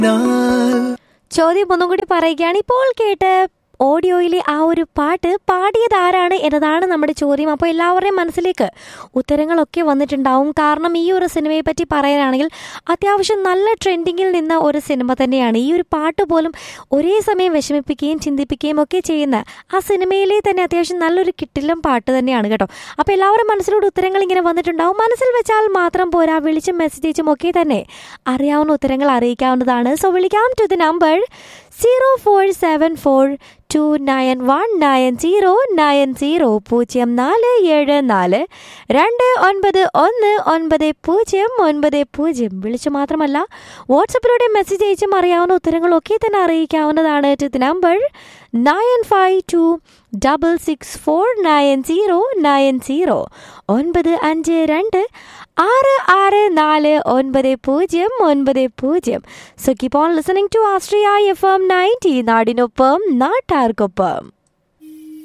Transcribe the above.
ചോദ്യം ഒന്നും കൂടി പറയുകയാണ് ഇപ്പോൾ കേട്ട് ഓഡിയോയിലെ ആ ഒരു പാട്ട് പാടിയത് ആരാണ് എന്നതാണ് നമ്മുടെ ചോദ്യം അപ്പോൾ എല്ലാവരുടെയും മനസ്സിലേക്ക് ഉത്തരങ്ങളൊക്കെ വന്നിട്ടുണ്ടാവും കാരണം ഈ ഒരു സിനിമയെ പറ്റി പറയാനാണെങ്കിൽ അത്യാവശ്യം നല്ല ട്രെൻഡിങ്ങിൽ നിന്ന ഒരു സിനിമ തന്നെയാണ് ഈ ഒരു പാട്ട് പോലും ഒരേ സമയം വിഷമിപ്പിക്കുകയും ചിന്തിപ്പിക്കുകയും ഒക്കെ ചെയ്യുന്ന ആ സിനിമയിലെ തന്നെ അത്യാവശ്യം നല്ലൊരു കിട്ടിലും പാട്ട് തന്നെയാണ് കേട്ടോ അപ്പോൾ എല്ലാവരും മനസ്സിലൂടെ ഉത്തരങ്ങൾ ഇങ്ങനെ വന്നിട്ടുണ്ടാവും മനസ്സിൽ വെച്ചാൽ മാത്രം പോരാ വിളിച്ചും മെസ്സേജ് അയച്ചും ഒക്കെ തന്നെ അറിയാവുന്ന ഉത്തരങ്ങൾ അറിയിക്കാവുന്നതാണ് സോ വിളിക്കാം to the number zero four seven four two nine one nine zero nine zero പൂജ്യം നാല് ഏഴ് നാല് രണ്ട് ഒൻപത് ഒന്ന് ഒൻപത് പൂജ്യം ഒൻപത് പൂജ്യം വിളിച്ചു മാത്രമല്ല വാട്സപ്പിലൂടെ മെസ്സേജ് അയച്ചും അറിയാവുന്ന ഉത്തരങ്ങളൊക്കെ തന്നെ അറിയിക്കാവുന്നതാണ് to the number nine five two double six four nine zero nine zero ഒൻപത് അഞ്ച് രണ്ട് ആറ് ആറ് നാല് ഒൻപത് പൂജ്യം ഒൻപത് പൂജ്യം so keep on listening to ആസ്ട്രിയ എഫ് എം നയൻറ്റി നാടിനൊപ്പം നാട്ടാർക്കൊപ്പം